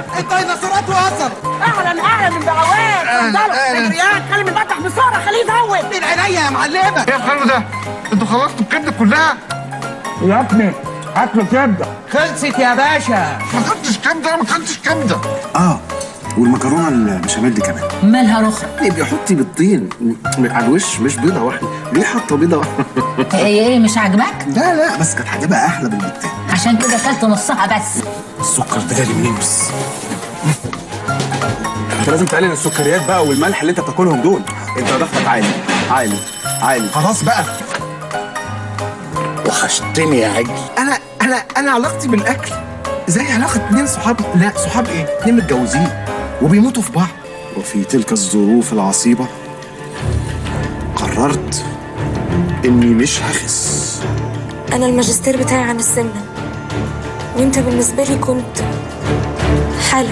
الديناصورات وصل اهلا اهلا من بعواد اتفضلوا اجريات خلي مفتح بسرعه خليه يفوت من عينيا يا معلمه ايه الحلو ده؟ انتوا خلصتوا الكبده كلها؟ يا ابني هات له كبده خلصت يا باشا ما خدتش كبده انا ما خدتش كبده اه والمكرونه البشاميل دي كمان مالها رخرة يبقى حطي بيضتين م- على الوش مش بيضه واحده ليه حاطه بيضه واحده ايه ايه مش عاجباك لا لا بس كانت هتبقى احلى بالبيضتين عشان كده اكلت نصها بس السكر ده جالي منين بس انت لازم تقلل السكريات بقى والملح اللي انت بتاكلهم دول انت ضغطك عالي عالي عالي خلاص بقى وحشتني يا عجل انا انا انا علاقتي بالاكل زي علاقه اتنين صحاب لا صحاب ايه اتنين متجوزين وبيموتوا في بعض وفي تلك الظروف العصيبه قررت اني مش هخس أنا الماجستير بتاعي عن السمنة وأنت بالنسبة لي كنت حالة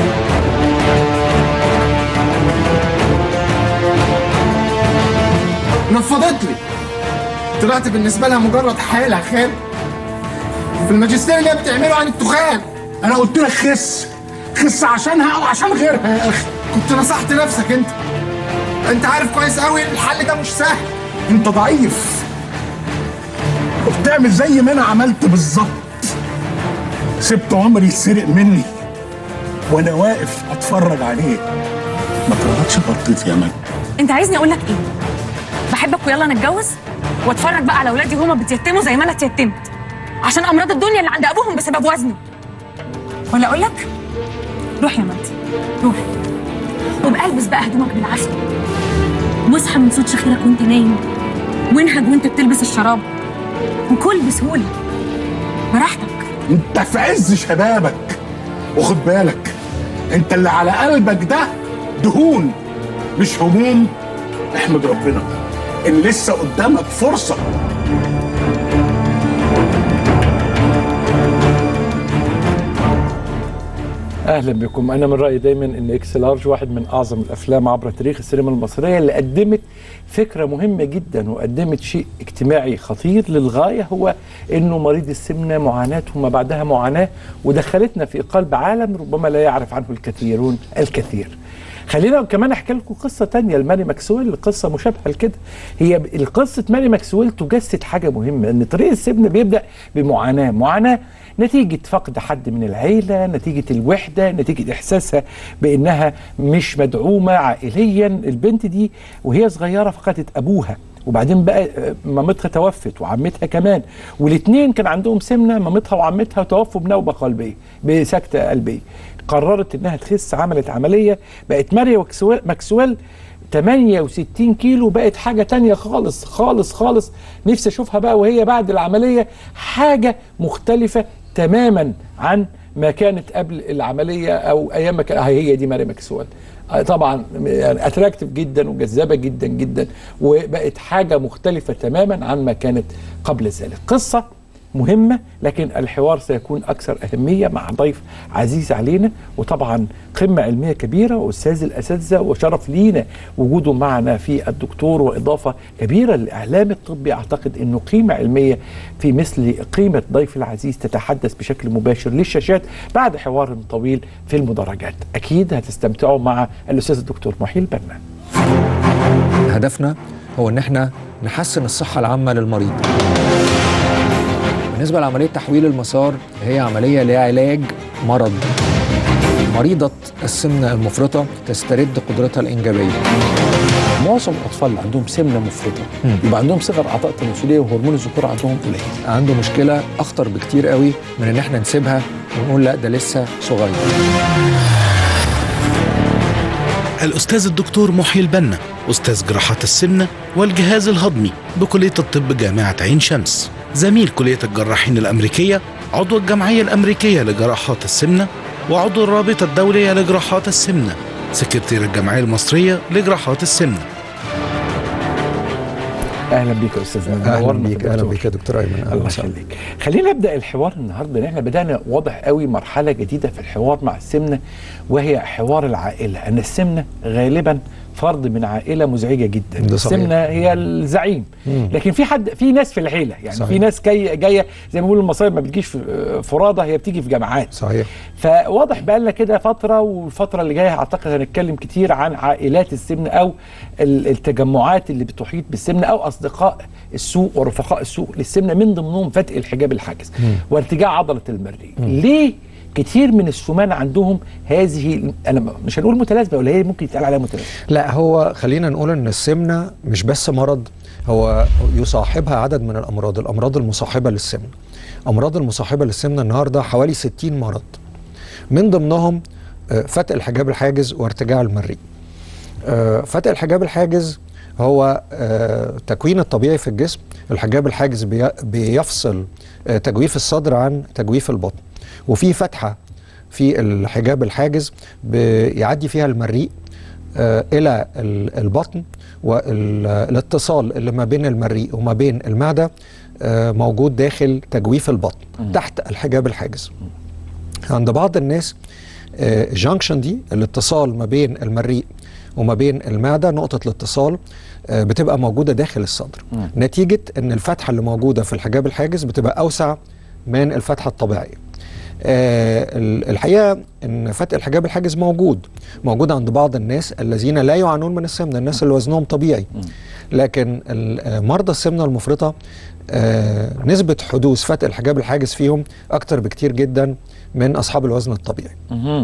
نفضت لي طلعت بالنسبه لها مجرد حاله خال في الماجستير اللي هي بتعمله عن التخان انا قلت لك خس خس عشانها او عشان غيرها يا اخي كنت نصحت نفسك انت انت عارف كويس قوي الحل ده مش سهل انت ضعيف وبتعمل زي ما انا عملت بالظبط سبت عمري يتسرق مني وانا واقف اتفرج عليه ما طلعتش غلطتي يا مجد انت عايزني اقول لك ايه بحبك ويلا نتجوز واتفرج بقى على اولادي هما بيتيتموا زي ما انا اتيتمت عشان امراض الدنيا اللي عند ابوهم بسبب وزنه ولا اقول لك روح يا مجدي روح وابقى البس بقى هدومك بالعافيه واصحى من صوت شخيرك وانت نايم وانهج وانت بتلبس الشراب وكل بسهوله براحتك انت في عز شبابك وخد بالك انت اللي على قلبك ده دهون مش هموم احمد ربنا ان لسه قدامك فرصه اهلا بكم انا من رايي دايما ان اكس لارج واحد من اعظم الافلام عبر تاريخ السينما المصريه اللي قدمت فكره مهمه جدا وقدمت شيء اجتماعي خطير للغايه هو انه مريض السمنه معاناته ما بعدها معاناه ودخلتنا في قلب عالم ربما لا يعرف عنه الكثيرون الكثير خلينا كمان احكي لكم قصه تانية لماني ماكسويل قصه مشابهه لكده هي القصه ماني ماكسويل تجسد حاجه مهمه ان طريق السمنه بيبدا بمعاناه معاناه نتيجة فقد حد من العيلة نتيجة الوحدة نتيجة إحساسها بأنها مش مدعومة عائليا البنت دي وهي صغيرة فقدت أبوها وبعدين بقى مامتها توفت وعمتها كمان والاثنين كان عندهم سمنه مامتها وعمتها توفوا بنوبه قلبيه بسكته قلبيه قررت انها تخس عملت عمليه بقت ماريا ماكسويل, ماكسويل 68 كيلو بقت حاجه تانية خالص خالص خالص نفسي اشوفها بقى وهي بعد العمليه حاجه مختلفه تماما عن ما كانت قبل العمليه او ايام ما كان هي دي ماري ماكسويل طبعا يعني اتراكتيف جدا وجذابه جدا جدا وبقت حاجه مختلفه تماما عن ما كانت قبل ذلك قصه مهمة لكن الحوار سيكون أكثر أهمية مع ضيف عزيز علينا وطبعا قمة علمية كبيرة وأستاذ الأساتذة وشرف لينا وجوده معنا في الدكتور وإضافة كبيرة للإعلام الطبي أعتقد أنه قيمة علمية في مثل قيمة ضيف العزيز تتحدث بشكل مباشر للشاشات بعد حوار طويل في المدرجات أكيد هتستمتعوا مع الأستاذ الدكتور محيي البنا هدفنا هو ان احنا نحسن الصحه العامه للمريض بالنسبه لعمليه تحويل المسار هي عمليه لعلاج مرض مريضه السمنه المفرطه تسترد قدرتها الانجابيه معظم الاطفال اللي عندهم سمنه مفرطه يبقى عندهم صغر اعضاء تناسليه وهرمون الذكوره عندهم قليل عنده مشكله اخطر بكتير قوي من ان احنا نسيبها ونقول لا ده لسه صغير الأستاذ الدكتور محيي البنا أستاذ جراحات السمنة والجهاز الهضمي بكلية الطب جامعة عين شمس زميل كلية الجراحين الأمريكية عضو الجمعية الأمريكية لجراحات السمنة وعضو الرابطة الدولية لجراحات السمنة سكرتير الجمعية المصرية لجراحات السمنة اهلا بيك يا استاذ نجم اهلا نورنا بيك في اهلا الدكتور. بيك يا دكتور ايمن الله يخليك خلينا نبدا الحوار النهارده ان احنا بدانا واضح قوي مرحله جديده في الحوار مع السمنه وهي حوار العائله ان السمنه غالبا فرد من عائله مزعجه جدا ده صحيح. السمنه هي الزعيم مم. لكن في حد في ناس في العيله يعني صحيح. في ناس جايه جايه زي ما بيقولوا المصايب ما بتجيش في فرادى هي بتيجي في جماعات صحيح فواضح بقى لنا كده فتره والفتره اللي جايه اعتقد هنتكلم كتير عن عائلات السمنه او ال- التجمعات اللي بتحيط بالسمنه او اصدقاء السوق ورفقاء السوق للسمنه من ضمنهم فتق الحجاب الحاجز وارتجاع عضله المريء ليه كتير من السمان عندهم هذه انا مش هنقول متلازمه ولا هي ممكن يتقال عليها متلازمه لا هو خلينا نقول ان السمنه مش بس مرض هو يصاحبها عدد من الامراض الامراض المصاحبه للسمنه امراض المصاحبه للسمنه النهارده حوالي 60 مرض من ضمنهم آه، فتق الحجاب الحاجز وارتجاع المريء آه، فتق الحجاب الحاجز هو آه، تكوين الطبيعي في الجسم الحجاب الحاجز بي- بيفصل آه، تجويف الصدر عن تجويف البطن وفي فتحه في الحجاب الحاجز بيعدي فيها المريء آه، الى ال- البطن والاتصال اللي ما بين المريء وما بين المعده آه، موجود داخل تجويف البطن تحت الحجاب الحاجز عند بعض الناس آه، الجانكشن دي الاتصال ما بين المريء وما بين المعده نقطه الاتصال آه، بتبقى موجوده داخل الصدر نتيجه ان الفتحه اللي موجوده في الحجاب الحاجز بتبقى اوسع من الفتحه الطبيعيه آه، ال- الحقيقه ان فتق الحجاب الحاجز موجود موجود عند بعض الناس الذين لا يعانون من السمنه الناس اللي وزنهم طبيعي لكن ال- آه، مرضى السمنه المفرطه آه، نسبه حدوث فتق الحجاب الحاجز فيهم اكتر بكتير جدا من اصحاب الوزن الطبيعي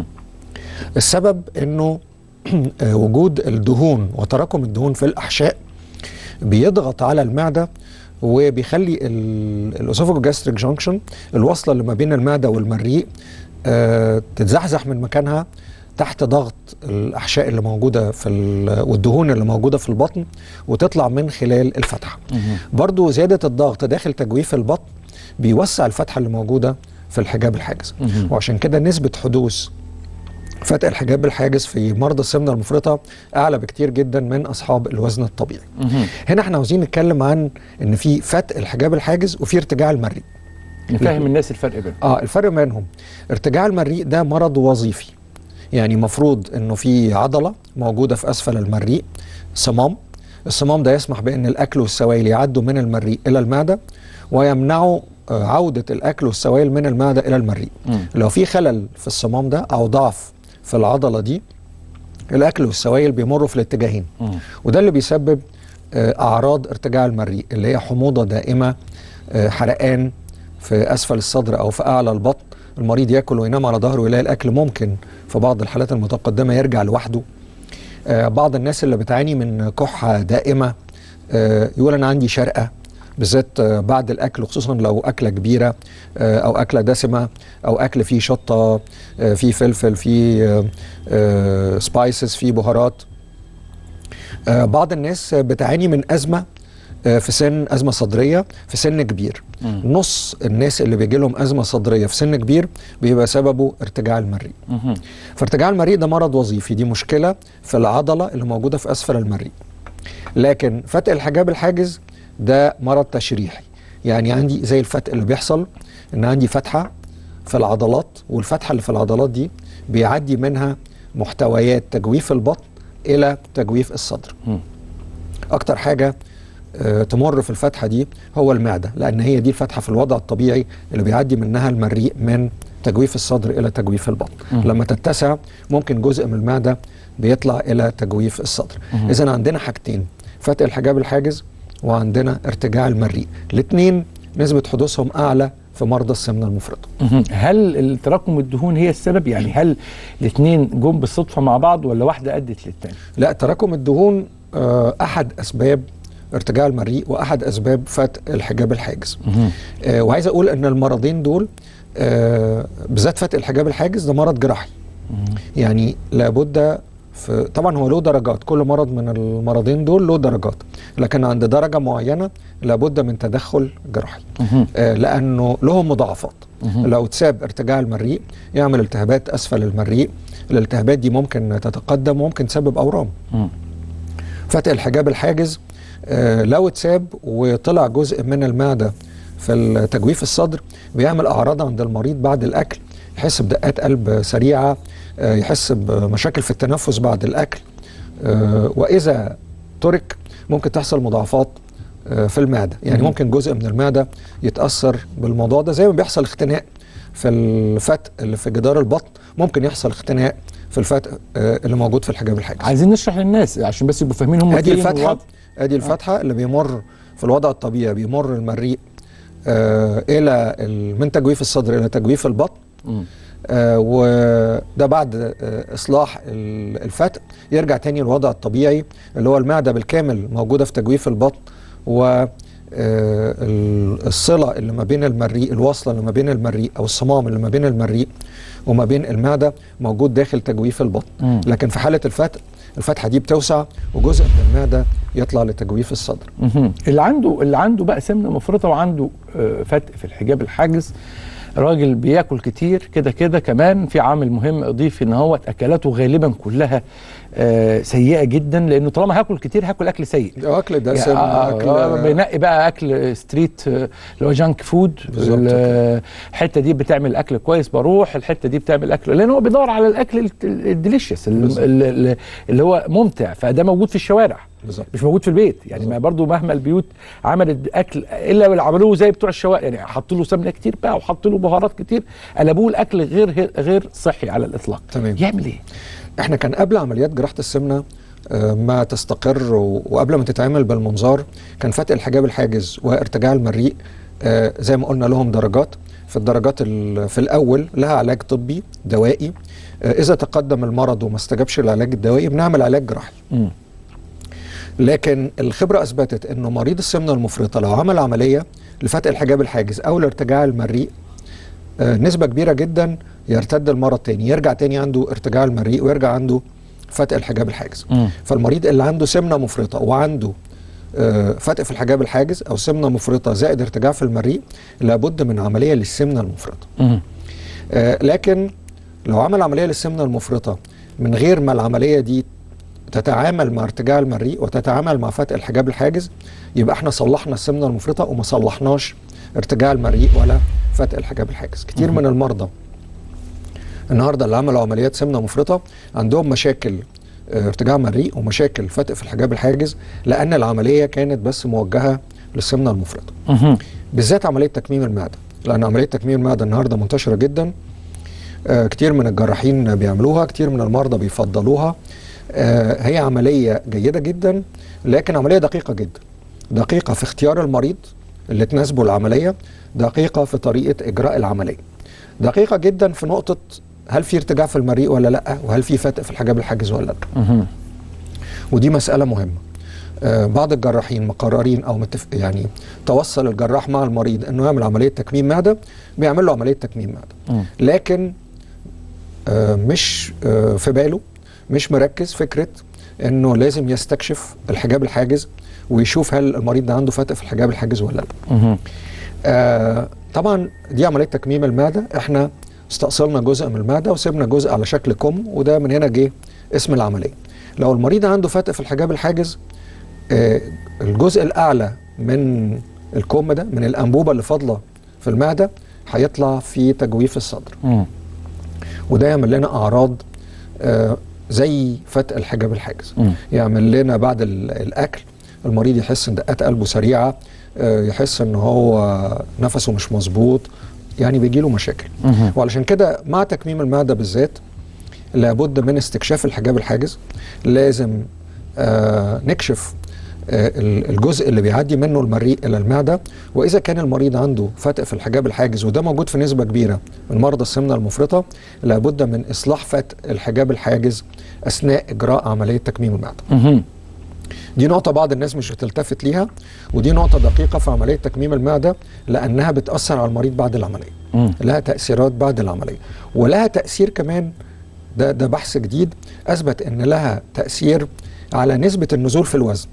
السبب انه آه، وجود الدهون وتراكم الدهون في الاحشاء بيضغط على المعده وبيخلي الاسوفوجاستريك جانكشن الوصله اللي ما بين المعده والمريء آه، تتزحزح من مكانها تحت ضغط الاحشاء اللي موجوده في ال- والدهون اللي موجوده في البطن وتطلع من خلال الفتحه برضو زياده الضغط داخل تجويف البطن بيوسع الفتحه اللي موجوده في الحجاب الحاجز مهم. وعشان كده نسبه حدوث فتق الحجاب الحاجز في مرضى السمنه المفرطه اعلى بكتير جدا من اصحاب الوزن الطبيعي هنا احنا عاوزين نتكلم عن ان في فتق الحجاب الحاجز وفي ارتجاع المريء نفهم الناس الفرق بينهم اه الفرق بينهم ارتجاع المريء ده مرض وظيفي يعني مفروض انه في عضله موجوده في اسفل المريء صمام الصمام ده يسمح بان الاكل والسوائل يعدوا من المريء الى المعده ويمنعوا آه، عوده الاكل والسوائل من المعده الى المريء لو في خلل في الصمام ده او ضعف في العضله دي الاكل والسوائل بيمروا في الاتجاهين وده اللي بيسبب آه، اعراض ارتجاع المريء اللي هي حموضه دائمه آه، حرقان في اسفل الصدر او في اعلى البطن المريض ياكل وينام على ظهره ويلاقي الاكل ممكن في بعض الحالات المتقدمه يرجع لوحده آه، بعض الناس اللي بتعاني من كحه دائمه آه، يقول انا عندي شرقه بالذات آه، بعد الاكل خصوصا لو اكله كبيره آه، او اكله دسمه او اكل فيه شطه آه، فيه فلفل فيه سبايسز فيه بهارات آه، بعض الناس بتعاني من ازمه آه، في سن ازمه صدريه في سن كبير نص الناس اللي بيجي لهم ازمه صدريه في سن كبير بيبقى سببه ارتجاع المريء فارتجاع المريء ده مرض وظيفي دي مشكله في العضله اللي موجوده في اسفل المريء لكن فتق الحجاب الحاجز ده مرض تشريحي يعني عندي زي الفتق اللي بيحصل ان عندي فتحه في العضلات والفتحه اللي في العضلات دي بيعدي منها محتويات تجويف البطن الى تجويف الصدر اكتر حاجه آه، تمر في الفتحه دي هو المعده لان هي دي الفتحه في الوضع الطبيعي اللي بيعدي منها المريء من تجويف الصدر الى تجويف البطن مم. لما تتسع ممكن جزء من المعده بيطلع الى تجويف الصدر مم. اذا عندنا حاجتين فتق الحجاب الحاجز وعندنا ارتجاع المريء الاثنين نسبه حدوثهم اعلى في مرضى السمنه المفرطه مهم. هل تراكم الدهون هي السبب يعني هل الاثنين جم بالصدفه مع بعض ولا واحده ادت للتاني لا تراكم الدهون آه، احد اسباب ارتجاع المريء واحد اسباب فتق الحجاب الحاجز آه، وعايز اقول ان المرضين دول آه، بالذات فتق الحجاب الحاجز ده مرض جراحي يعني لابد في طبعا هو له درجات كل مرض من المرضين دول له درجات لكن عند درجه معينه لابد من تدخل جراحي آه، لانه لهم مضاعفات مهم. لو تساب ارتجاع المريء يعمل التهابات اسفل المريء الالتهابات دي ممكن تتقدم وممكن تسبب اورام فتق الحجاب الحاجز آه، لو اتساب وطلع جزء من المعده في تجويف الصدر بيعمل اعراض عند المريض بعد الاكل يحس بدقات قلب سريعه آه، يحس بمشاكل في التنفس بعد الاكل آه، واذا ترك ممكن تحصل مضاعفات آه، في المعده يعني مم. ممكن جزء من المعده يتاثر بالموضوع ده زي ما بيحصل اختناق في الفتق اللي في جدار البطن ممكن يحصل اختناق في الفتق آه، اللي موجود في الحجاب الحاجز عايزين نشرح للناس عشان بس يبقوا فاهمين هم ادي فين الفتحه والوضع. ادي الفتحه اللي بيمر في الوضع الطبيعي بيمر المريء آه الى ال- من تجويف الصدر الى تجويف البطن مم. آه وده بعد آه اصلاح ال- الفتق يرجع تاني الوضع الطبيعي اللي هو المعده بالكامل موجوده في تجويف البطن و آه، ال- الصله اللي ما بين المريء الواصله اللي ما بين المريء او الصمام اللي ما بين المريء وما بين المعده موجود داخل تجويف البطن مم. لكن في حاله الفتق الفتحه دي بتوسع وجزء من المعده يطلع لتجويف الصدر مهم. اللي عنده اللي عنده بقى سمنه مفرطه وعنده آه، فتق في الحجاب الحاجز راجل بياكل كتير كده كده كمان في عامل مهم اضيفي ان هو اكلاته غالبا كلها آه، سيئه جدا لانه طالما هاكل كتير هاكل اكل سيء اكل ده يعني سم آه، اكل آه، بينقي بقى اكل ستريت آه، اللي هو جانك فود بالظبط ال- الحته دي بتعمل اكل كويس بروح الحته دي بتعمل اكل لان هو بيدور على الاكل الت- الديليشيس ال- بالظبط. ال- ال- اللي هو ممتع فده موجود في الشوارع بالظبط مش موجود في البيت يعني ما برضو مهما البيوت عملت اكل الا اللي عملوه زي بتوع الشوارع يعني حطوا له سمنه كتير بقى وحطوا له بهارات كتير قلبوه الاكل غير غير صحي على الاطلاق تمام يعمل ايه احنا كان قبل عمليات جراحه السمنه آه، ما تستقر و- وقبل ما تتعمل بالمنظار كان فتق الحجاب الحاجز وارتجاع المريء آه، زي ما قلنا لهم درجات في الدرجات ال- في الاول لها علاج طبي دوائي آه، اذا تقدم المرض وما استجابش العلاج الدوائي بنعمل علاج جراحي مم. لكن الخبره اثبتت انه مريض السمنه المفرطه لو عمل عمليه لفتق الحجاب الحاجز او لارتجاع المريء آه، نسبه كبيره جدا يرتد المرض تاني يرجع تاني عنده ارتجاع المريء ويرجع عنده فتق الحجاب الحاجز مم. فالمريض اللي عنده سمنه مفرطه وعنده آه، فتق في الحجاب الحاجز او سمنه مفرطه زائد ارتجاع في المريء لابد من عمليه للسمنه المفرطه مم. آه، لكن لو عمل عمليه للسمنه المفرطه من غير ما العمليه دي تتعامل مع ارتجاع المريء وتتعامل مع فتق الحجاب الحاجز يبقى احنا صلحنا السمنه المفرطه وما صلحناش ارتجاع المريء ولا فتق الحجاب الحاجز كتير من المرضى النهارده اللي عملوا عمليات سمنه مفرطه عندهم مشاكل آه، ارتجاع مريء ومشاكل فتق في الحجاب الحاجز لان العمليه كانت بس موجهه للسمنه المفرطه مهم. بالذات عمليه تكميم المعده لان عمليه تكميم المعده النهارده منتشره جدا آه، كتير من الجراحين بيعملوها كتير من المرضى بيفضلوها آه، هي عمليه جيده جدا لكن عمليه دقيقه جدا دقيقه في اختيار المريض اللي تناسبه العمليه دقيقه في طريقه اجراء العمليه دقيقه جدا في نقطه هل في ارتجاع في المريء ولا لا وهل في فتق في الحجاب الحاجز ولا لا مهم. ودي مسألة مهمة آه، بعض الجراحين مقررين او متف... يعني توصل الجراح مع المريض انه يعمل عمليه تكميم معده بيعمل له عمليه تكميم معده مم. لكن آه، مش آه، في باله مش مركز فكره انه لازم يستكشف الحجاب الحاجز ويشوف هل المريض ده عنده فتق في الحجاب الحاجز ولا لا مهم. آه طبعا دي عمليه تكميم المعده احنا استأصلنا جزء من المعده وسيبنا جزء على شكل كم وده من هنا جه اسم العمليه لو المريض عنده فتق في الحجاب الحاجز آه الجزء الاعلى من الكم ده من الانبوبه اللي فاضله في المعده هيطلع في تجويف الصدر مم. وده يعمل لنا اعراض آه زي فتق الحجاب الحاجز مم. يعمل لنا بعد ال- الاكل المريض يحس ان دقات قلبه سريعه آه، يحس ان هو نفسه مش مظبوط يعني بيجي له مشاكل مهم. وعلشان كده مع تكميم المعده بالذات لابد من استكشاف الحجاب الحاجز لازم آه نكشف آه ال- الجزء اللي بيعدي منه المريء الى المعده واذا كان المريض عنده فتق في الحجاب الحاجز وده موجود في نسبه كبيره من مرضى السمنه المفرطه لابد من اصلاح فتق الحجاب الحاجز اثناء اجراء عمليه تكميم المعده مهم. دي نقطة بعض الناس مش بتلتفت ليها ودي نقطة دقيقة في عملية تكميم المعدة لأنها بتأثر على المريض بعد العملية مم. لها تأثيرات بعد العملية ولها تأثير كمان ده ده بحث جديد أثبت إن لها تأثير على نسبة النزول في الوزن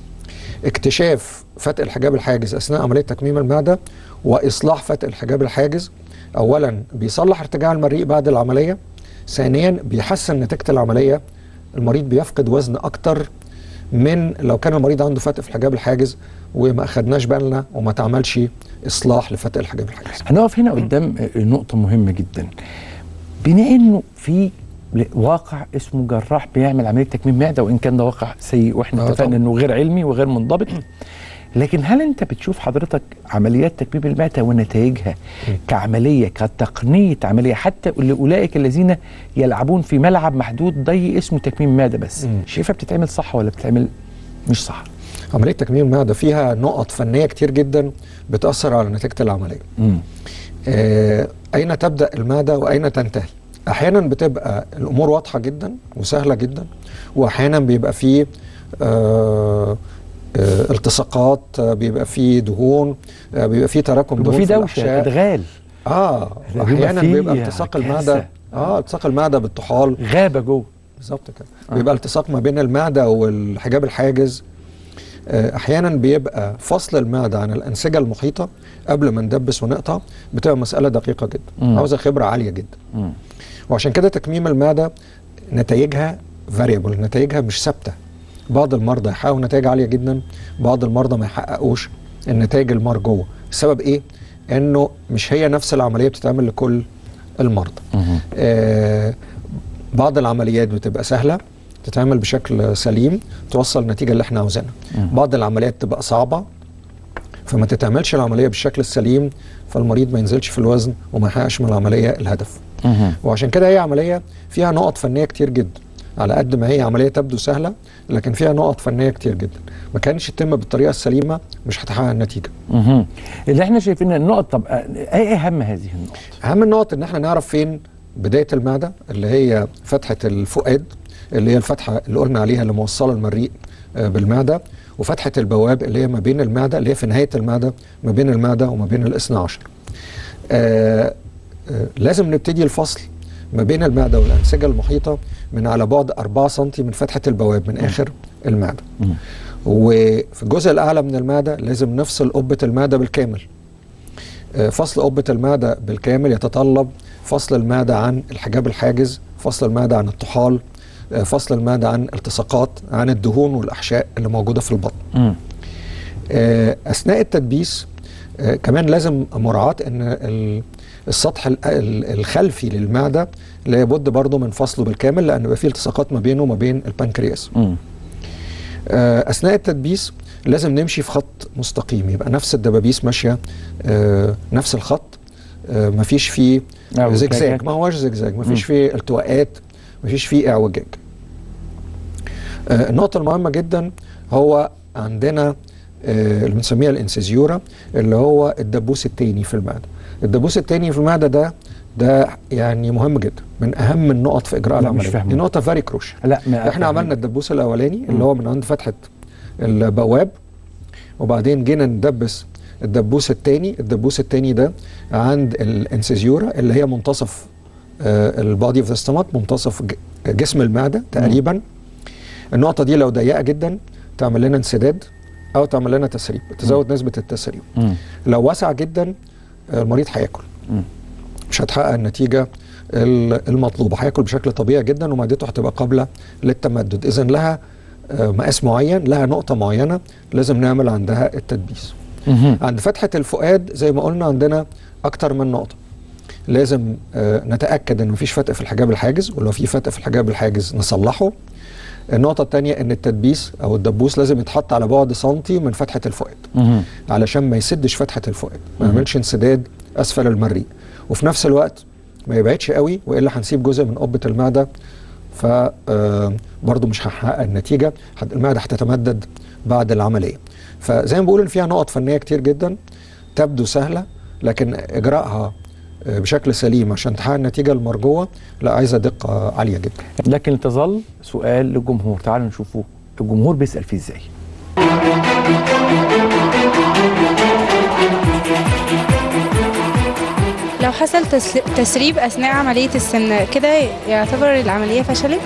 اكتشاف فتق الحجاب الحاجز أثناء عملية تكميم المعدة وإصلاح فتق الحجاب الحاجز أولا بيصلح ارتجاع المريء بعد العملية ثانيا بيحسن نتيجة العملية المريض بيفقد وزن أكتر من لو كان المريض عنده فتق في الحجاب الحاجز وما أخدناش بالنا وما تعملش إصلاح لفتق الحجاب الحاجز هنقف هنا قدام نقطة مهمة جدا بما انه في واقع اسمه جراح بيعمل عمليه تكميم معده وان كان ده واقع سيء واحنا آه اتفقنا طبعاً. انه غير علمي وغير منضبط لكن هل انت بتشوف حضرتك عمليات تكميم المعده ونتائجها كعمليه كتقنيه عمليه حتى لاولئك الذين يلعبون في ملعب محدود ضيق اسمه تكميم معده بس شايفها بتتعمل صح ولا بتتعمل مش صح؟ عمليه تكميم المعده فيها نقط فنيه كتير جدا بتاثر على نتيجه العمليه مم. آه، اين تبدا المعده واين تنتهي احيانا بتبقى الامور واضحه جدا وسهله جدا واحيانا بيبقى فيه آه آه التصاقات آه بيبقى فيه دهون آه بيبقى فيه تراكم بيبقى دهون في دوشه الأحشاء. ادغال اه بيبقى احيانا فيه بيبقى التصاق كارثة. المعده اه التصاق المعده بالطحال غابه جوه بالظبط كده آه. بيبقى التصاق ما بين المعده والحجاب الحاجز آه، احيانا بيبقى فصل المعده عن الانسجه المحيطه قبل ما ندبس ونقطع بتبقى مساله دقيقه جدا مم. عاوزه خبره عاليه جدا مم. وعشان كده تكميم المعده نتائجها فاريبل نتائجها مش ثابته بعض المرضى يحققوا نتائج عاليه جدا بعض المرضى ما يحققوش النتائج المرجوه السبب ايه انه مش هي نفس العمليه بتتعمل لكل المرضى آه بعض العمليات بتبقى سهله تتعمل بشكل سليم توصل النتيجه اللي احنا عاوزينها بعض العمليات تبقى صعبه فما تتعملش العمليه بالشكل السليم فالمريض ما ينزلش في الوزن وما يحققش من العمليه الهدف وعشان كده هي عمليه فيها نقط فنيه كتير جدا على قد ما هي عمليه تبدو سهله لكن فيها نقط فنيه كتير جدا ما كانش تتم بالطريقه السليمه مش هتحقق النتيجه مهم. اللي احنا شايفين النقط طب ايه اهم هذه النقط؟ اهم النقط ان احنا نعرف فين بدايه المعده اللي هي فتحه الفؤاد اللي هي الفتحه اللي قلنا عليها اللي موصله المريء آه، بالمعده وفتحه البواب اللي هي ما بين المعده اللي هي في نهايه المعده ما بين المعده وما بين الاثنى عشر. آه آه لازم نبتدي الفصل ما بين المعده والانسجه المحيطه من على بعد 4 سم من فتحه البواب من اخر المعده. وفي الجزء الاعلى من المعده لازم نفصل قبه المعده بالكامل. آه، فصل قبة المعدة بالكامل يتطلب فصل المعدة عن الحجاب الحاجز فصل المعدة عن الطحال آه، فصل المعدة عن التصاقات عن الدهون والأحشاء اللي موجودة في البطن آه، أثناء التدبيس آه، كمان لازم مراعاة أن ال- السطح ال- ال- الخلفي للمعدة لابد برضه من فصله بالكامل لأن بيبقى فيه التصاقات ما بينه وما بين البنكرياس آه، اثناء التدبيس لازم نمشي في خط مستقيم يبقى نفس الدبابيس ماشيه آه، نفس الخط آه، مفيش فيه أو زجزاج زجاج. ما هوش زجزاج مم. مفيش فيه التواءات مفيش فيه اعوجاج آه، النقطه المهمه جدا هو عندنا آه، اللي بنسميها الانسيزيورا اللي هو الدبوس التاني في المعده الدبوس التاني في المعده ده ده يعني مهم جدا من اهم النقط في اجراء لا، مش العمليه فاهمه. دي نقطه فاري كروش لا ما احنا عملنا الدبوس الاولاني اللي هو من عند فتحه البواب وبعدين جينا ندبس الدبوس الثاني الدبوس الثاني ده عند الانسيزيورا اللي هي منتصف البادي اوف ذا ستومك منتصف ج- جسم المعده تقريبا النقطه دي لو ضيقه جدا تعمل لنا انسداد او تعمل لنا تسريب تزود نسبه التسريب لو واسع جدا آه، المريض هياكل مش هتحقق النتيجه ال- المطلوبه هياكل بشكل طبيعي جدا ومعدته هتبقى قابله للتمدد اذا لها آه، مقاس معين لها نقطه معينه لازم نعمل عندها التدبيس عند فتحه الفؤاد زي ما قلنا عندنا اكتر من نقطه لازم آه، نتاكد ان مفيش فتق في الحجاب الحاجز ولو في فتق في الحجاب الحاجز نصلحه النقطه الثانيه ان التدبيس او الدبوس لازم يتحط على بعد سنتي من فتحه الفؤاد علشان ما يسدش فتحه الفؤاد ما مهم. يعملش انسداد اسفل المريء وفي نفس الوقت ما يبعدش قوي والا هنسيب جزء من قبه المعده ف آه، برضه مش هحقق النتيجه هت- المعده هتتمدد بعد العمليه فزي ما بقول ان فيها نقط فنيه كتير جدا تبدو سهله لكن اجراءها آه، بشكل سليم عشان تحقق النتيجه المرجوه لا عايزه دقه عاليه جدا لكن تظل سؤال للجمهور تعالوا نشوفه الجمهور بيسال فيه ازاي لو حصل تس- تسريب أثناء عملية السمنة كده يعتبر العملية فشلت؟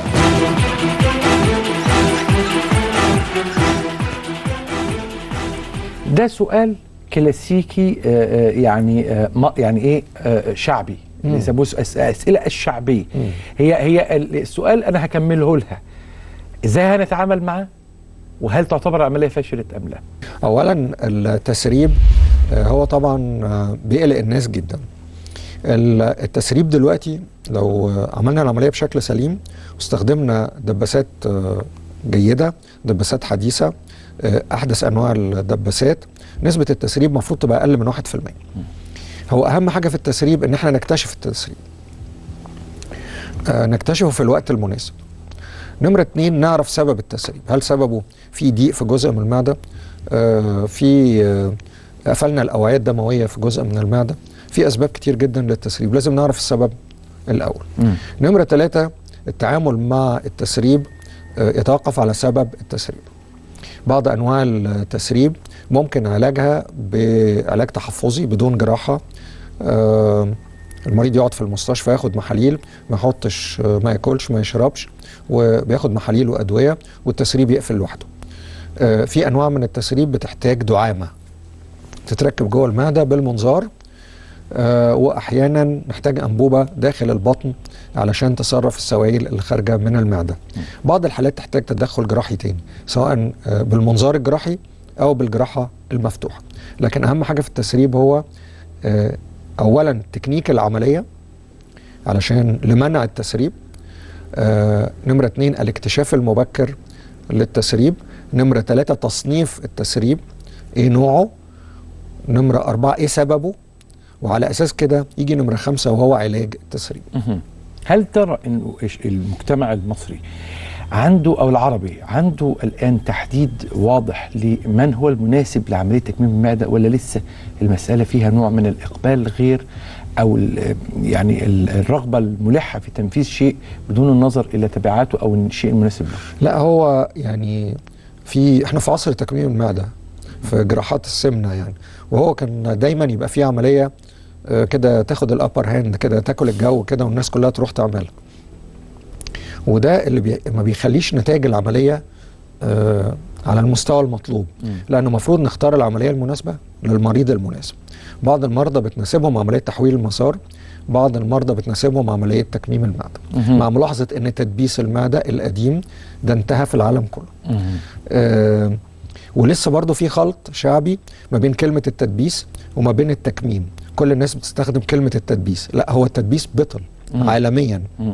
ده سؤال كلاسيكي آه، آه، يعني آه، ما- يعني ايه آه، شعبي مم. بيسموه أس- اسئله الشعبيه هي هي ال- السؤال انا هكمله لها ازاي هنتعامل معاه وهل تعتبر العمليه فشلت ام لا اولا التسريب آه، هو طبعا آه، بيقلق الناس جدا ال- التسريب دلوقتي لو آه، عملنا العمليه بشكل سليم واستخدمنا دباسات آه، جيده دباسات حديثه آه، احدث انواع الدباسات نسبه التسريب المفروض تبقى اقل من 1% هو اهم حاجه في التسريب ان احنا نكتشف التسريب آه، نكتشفه في الوقت المناسب نمرة اتنين نعرف سبب التسريب هل سببه في ضيق في جزء من المعدة آه في آه قفلنا الأوعية الدموية في جزء من المعدة في أسباب كتير جدا للتسريب لازم نعرف السبب الأول نمرة ثلاثة التعامل مع التسريب آه يتوقف على سبب التسريب بعض أنواع التسريب ممكن علاجها بعلاج تحفظي بدون جراحة آه المريض يقعد في المستشفى ياخد محاليل ما يحطش آه، ما ياكلش ما يشربش وبياخد محاليل وادويه والتسريب يقفل لوحده. آه، في انواع من التسريب بتحتاج دعامه تتركب جوه المعده بالمنظار آه، واحيانا نحتاج انبوبه داخل البطن علشان تصرف السوائل اللي خارجه من المعده. بعض الحالات تحتاج تدخل جراحي تاني سواء آه، بالمنظار الجراحي او بالجراحه المفتوحه. لكن اهم حاجه في التسريب هو آه، اولا تكنيك العمليه علشان لمنع التسريب آه، نمرة اتنين الاكتشاف المبكر للتسريب نمرة ثلاثة تصنيف التسريب ايه نوعه نمرة أربعة ايه سببه وعلى أساس كده يجي نمرة خمسة وهو علاج التسريب مهم. هل ترى انه إيش المجتمع المصري عنده او العربي عنده الان تحديد واضح لمن هو المناسب لعمليه تكميم المعده ولا لسه المساله فيها نوع من الاقبال غير او ال- يعني ال- الرغبه الملحه في تنفيذ شيء بدون النظر الى تبعاته او الشيء المناسب له لا هو يعني في احنا في عصر تكميم المعدة في جراحات السمنة يعني وهو كان دايما يبقى في عملية آه، كده تاخد الابر هاند كده تاكل الجو كده والناس كلها تروح تعملها وده اللي بي... ما بيخليش نتائج العملية آه على المستوى المطلوب لأنه المفروض نختار العملية المناسبة للمريض المناسب بعض المرضى بتناسبهم عملية تحويل المسار بعض المرضى بتناسبهم عملية تكميم المعدة مهم. مع ملاحظة أن تدبيس المعدة القديم ده انتهى في العالم كله آه ولسه برضه في خلط شعبي ما بين كلمة التدبيس وما بين التكميم كل الناس بتستخدم كلمة التدبيس لا هو التدبيس بطل مم. عالميا مم.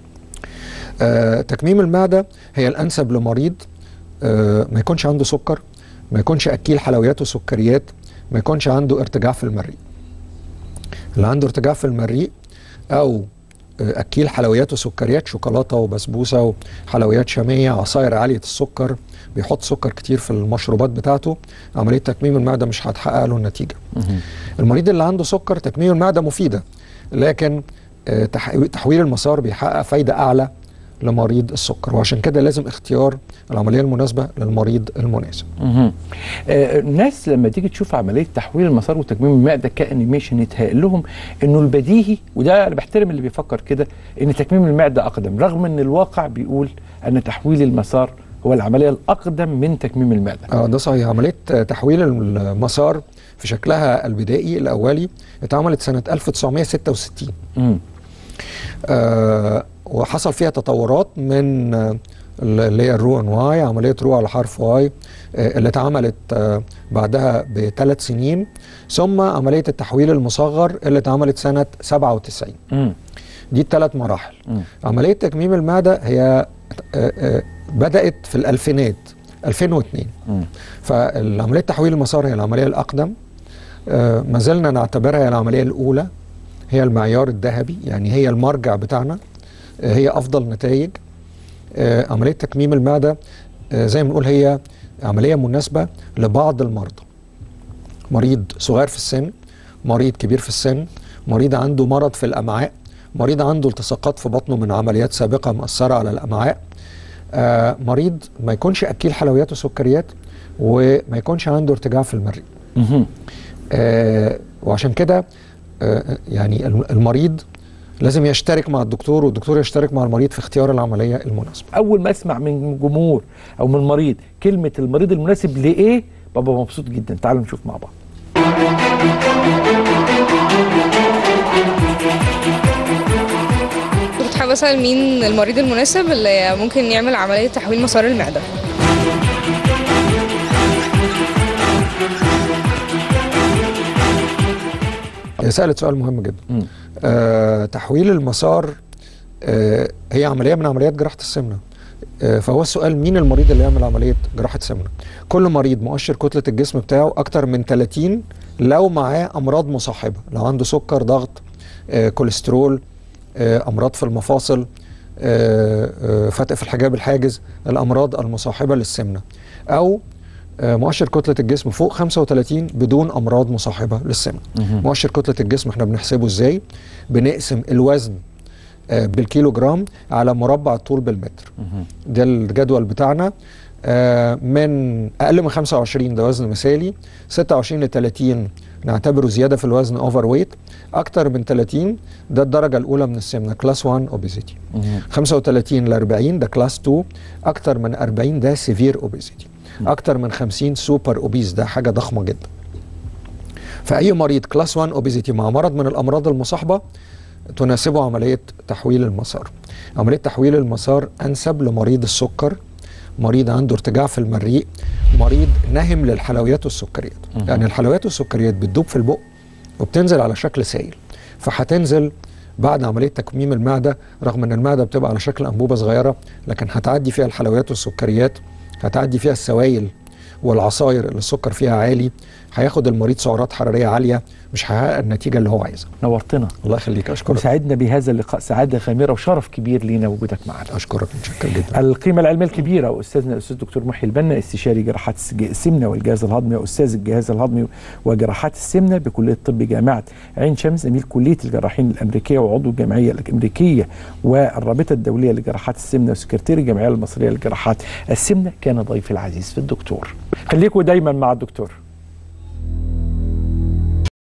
آه تكميم المعدة هي الأنسب لمريض آه ما يكونش عنده سكر ما يكونش أكيل حلويات وسكريات ما يكونش عنده ارتجاع في المريء اللي عنده ارتجاع في المريء أو آه، أكيل حلويات وسكريات شوكولاتة وبسبوسة وحلويات شامية عصاير عالية السكر بيحط سكر كتير في المشروبات بتاعته عملية تكميم المعدة مش هتحقق له النتيجة المريض اللي عنده سكر تكميم المعدة مفيدة لكن آه، تح- تحويل المسار بيحقق فايدة أعلى لمريض السكر وعشان كده لازم اختيار العملية المناسبة للمريض المناسب مهم. آه، الناس لما تيجي تشوف عمليه تحويل المسار وتكميم المعده كانيميشن يتهيأ لهم انه البديهي وده انا بحترم اللي بيفكر كده ان تكميم المعده اقدم رغم ان الواقع بيقول ان تحويل المسار هو العمليه الاقدم من تكميم المعده اه ده صحيح عملية آه، تحويل المسار في شكلها البدائي الأولي اتعملت سنة 1966 مم. آه وحصل فيها تطورات من آه، اللي هي الرو ان واي عمليه رو على حرف واي آه اللي اتعملت آه بعدها بثلاث سنين ثم عمليه التحويل المصغر اللي اتعملت سنه 97 مم. دي الثلاث مراحل مم. عمليه تكميم المعده هي آه آه بدات في الالفينات 2002 مم. فالعمليه تحويل المسار هي العمليه الاقدم آه ما زلنا نعتبرها هي العمليه الاولى هي المعيار الذهبي يعني هي المرجع بتاعنا آه، هي افضل نتائج آه، عمليه تكميم المعده آه، زي ما بنقول هي عمليه مناسبه لبعض المرضى مريض صغير في السن مريض كبير في السن مريض عنده مرض في الامعاء مريض عنده التصاقات في بطنه من عمليات سابقه مأثره على الامعاء آه، مريض ما يكونش اكيل حلويات وسكريات وما يكونش عنده ارتجاع في المريء مهم. آه وعشان كده آه يعني الم- المريض لازم يشترك مع الدكتور والدكتور يشترك مع المريض في اختيار العمليه المناسبه اول ما اسمع من جمهور او من مريض كلمه المريض المناسب لايه ببقى مبسوط جدا تعالوا نشوف مع بعض كنت حابة أسأل مين المريض المناسب اللي ممكن يعمل عملية تحويل مسار المعدة هي سالت سؤال مهم جدا آه تحويل المسار آه هي عمليه من عمليات جراحه السمنه آه فهو السؤال مين المريض اللي يعمل عمليه جراحه سمنه كل مريض مؤشر كتله الجسم بتاعه اكتر من 30 لو معاه امراض مصاحبه لو عنده سكر ضغط آه كوليسترول آه امراض في المفاصل آه آه فتق في الحجاب الحاجز الامراض المصاحبه للسمنه او آه، مؤشر كتله الجسم فوق 35 بدون امراض مصاحبه للسمنه مهم. مؤشر كتله الجسم احنا بنحسبه ازاي بنقسم الوزن آه، بالكيلو جرام على مربع الطول بالمتر ده الجدول بتاعنا آه، من اقل من 25 ده وزن مثالي 26 ل 30 نعتبره زياده في الوزن اوفر ويت اكتر من 30 ده الدرجه الاولى من السمنه كلاس 1 اوبيزيتي 35 ل 40 ده كلاس 2 اكتر من 40 ده سيفير اوبيزيتي اكتر من 50 سوبر اوبيز ده حاجه ضخمه جدا فاي مريض كلاس 1 اوبيزيتي مع مرض من الامراض المصاحبه تناسبه عمليه تحويل المسار عمليه تحويل المسار انسب لمريض السكر مريض عنده ارتجاع في المريء مريض نهم للحلويات والسكريات مهم. يعني الحلويات والسكريات بتدوب في البق وبتنزل على شكل سائل فهتنزل بعد عمليه تكميم المعده رغم ان المعده بتبقى على شكل انبوبه صغيره لكن هتعدي فيها الحلويات والسكريات هتعدي فيها السوائل والعصاير اللي السكر فيها عالي هياخد المريض سعرات حراريه عاليه مش هيحقق النتيجه اللي هو عايزها نورتنا الله يخليك اشكرك وسعدنا بهذا اللقاء سعاده غامره وشرف كبير لينا وجودك معنا اشكرك متشكر جدا القيمه العلميه الكبيره واستاذنا الاستاذ دكتور محي البنا استشاري جراحات السج- السمنه والجهاز الهضمي واستاذ الجهاز الهضمي وجراحات السمنه بكليه الطب جامعه عين شمس زميل كليه الجراحين الامريكيه وعضو الجمعيه الامريكيه والرابطه الدوليه لجراحات السمنه وسكرتير الجمعيه المصريه لجراحات السمنه كان ضيفي العزيز في الدكتور خليكم دايما مع الدكتور